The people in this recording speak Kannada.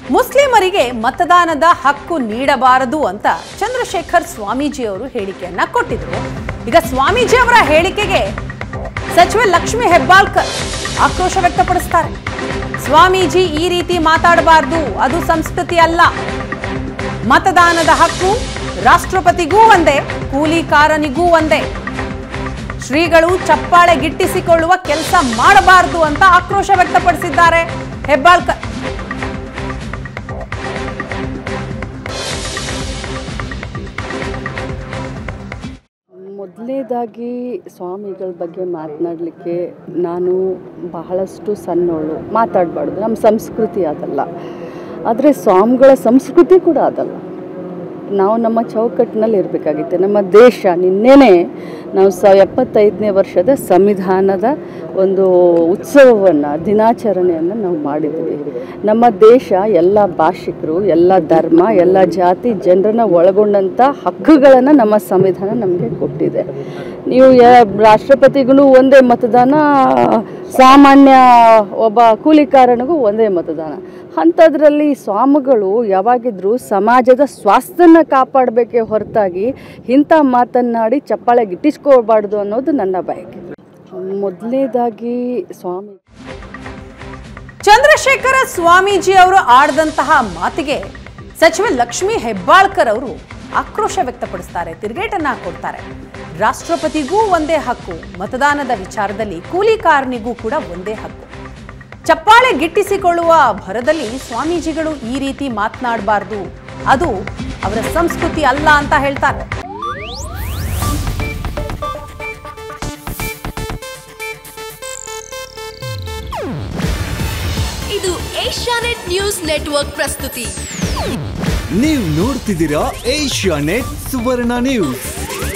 ಮುಸ್ಲಿಮರಿಗೆ ಮತದಾನದ ಹಕ್ಕು ನೀಡಬಾರದು ಅಂತ ಚಂದ್ರಶೇಖರ್ ಸ್ವಾಮೀಜಿ ಅವರು ಹೇಳಿಕೆಯನ್ನ ಕೊಟ್ಟಿದ್ರು ಈಗ ಸ್ವಾಮೀಜಿ ಅವರ ಹೇಳಿಕೆಗೆ ಸಚಿವೆ ಲಕ್ಷ್ಮಿ ಹೆಬ್ಬಾಳ್ಕರ್ ಆಕ್ರೋಶ ವ್ಯಕ್ತಪಡಿಸ್ತಾರೆ ಸ್ವಾಮೀಜಿ ಈ ರೀತಿ ಮಾತಾಡಬಾರ್ದು ಅದು ಸಂಸ್ಕೃತಿ ಅಲ್ಲ ಮತದಾನದ ಹಕ್ಕು ರಾಷ್ಟ್ರಪತಿಗೂ ಒಂದೇ ಕೂಲಿಕಾರನಿಗೂ ಒಂದೇ ಶ್ರೀಗಳು ಚಪ್ಪಾಳೆ ಗಿಟ್ಟಿಸಿಕೊಳ್ಳುವ ಕೆಲಸ ಮಾಡಬಾರದು ಅಂತ ಆಕ್ರೋಶ ವ್ಯಕ್ತಪಡಿಸಿದ್ದಾರೆ ಹೆಬ್ಬಾಳ್ಕರ್ ಮೊದಲನೇದಾಗಿ ಸ್ವಾಮಿಗಳ ಬಗ್ಗೆ ಮಾತನಾಡಲಿಕ್ಕೆ ನಾನು ಬಹಳಷ್ಟು ಸಣ್ಣವಳು ಮಾತಾಡಬಾರ್ದು ನಮ್ಮ ಸಂಸ್ಕೃತಿ ಅದಲ್ಲ ಆದರೆ ಸ್ವಾಮಿಗಳ ಸಂಸ್ಕೃತಿ ಕೂಡ ಅದಲ್ಲ ನಾವು ನಮ್ಮ ಚೌಕಟ್ಟಿನಲ್ಲಿ ಇರಬೇಕಾಗಿತ್ತು ನಮ್ಮ ದೇಶ ನಿನ್ನೆನೇ ನಾವು ಸ ಎಪ್ಪತ್ತೈದನೇ ವರ್ಷದ ಸಂವಿಧಾನದ ಒಂದು ಉತ್ಸವವನ್ನು ದಿನಾಚರಣೆಯನ್ನು ನಾವು ಮಾಡಿದ್ವಿ ನಮ್ಮ ದೇಶ ಎಲ್ಲ ಭಾಷಿಕರು ಎಲ್ಲ ಧರ್ಮ ಎಲ್ಲ ಜಾತಿ ಜನರನ್ನ ಒಳಗೊಂಡಂಥ ಹಕ್ಕುಗಳನ್ನು ನಮ್ಮ ಸಂವಿಧಾನ ನಮಗೆ ಕೊಟ್ಟಿದೆ ನೀವು ಯ ರಾಷ್ಟ್ರಪತಿಗೂ ಒಂದೇ ಮತದಾನ ಸಾಮಾನ್ಯ ಒಬ್ಬ ಕೂಲಿಕಾರನಿಗೂ ಒಂದೇ ಮತದಾನ ಅಂಥದ್ರಲ್ಲಿ ಸ್ವಾಮಿಗಳು ಯಾವಾಗಿದ್ರೂ ಸಮಾಜದ ಸ್ವಾಸ್ಥ್ಯನ ಕಾಪಾಡಬೇಕೇ ಹೊರತಾಗಿ ಇಂಥ ಮಾತನ್ನಾಡಿ ಚಪ್ಪಾಳೆ ಗಿಟ್ಟಿಸ್ಕೋಬಾರ್ದು ಅನ್ನೋದು ನನ್ನ ಬಯಕೆ ಮೊದಲನೇದಾಗಿ ಸ್ವಾಮಿ ಚಂದ್ರಶೇಖರ ಸ್ವಾಮೀಜಿ ಅವರು ಆಡಿದಂತಹ ಮಾತಿಗೆ ಸಚಿವೆ ಲಕ್ಷ್ಮಿ ಹೆಬ್ಬಾಳ್ಕರ್ ಅವರು ಆಕ್ರೋಶ ವ್ಯಕ್ತಪಡಿಸ್ತಾರೆ ತಿರುಗೇಟನ್ನ ಕೊಡ್ತಾರೆ ರಾಷ್ಟ್ರಪತಿಗೂ ಒಂದೇ ಹಕ್ಕು ಮತದಾನದ ವಿಚಾರದಲ್ಲಿ ಕೂಲಿಕಾರನಿಗೂ ಕೂಡ ಒಂದೇ ಹಕ್ಕು ಚಪ್ಪಾಳೆ ಗಿಟ್ಟಿಸಿಕೊಳ್ಳುವ ಭರದಲ್ಲಿ ಸ್ವಾಮೀಜಿಗಳು ಈ ರೀತಿ ಮಾತನಾಡಬಾರ್ದು ಅದು ಅವರ ಸಂಸ್ಕೃತಿ ಅಲ್ಲ ಅಂತ ಹೇಳ್ತಾರೆ ಇದು ಏಷ್ಯಾನೆಟ್ ನ್ಯೂಸ್ ನೆಟ್ವರ್ಕ್ ಪ್ರಸ್ತುತಿ ನೀವು ನೋಡ್ತಿದ್ದೀರಾ ಏಷ್ಯಾ ನೆಟ್ ಸುವರ್ಣ ನ್ಯೂಸ್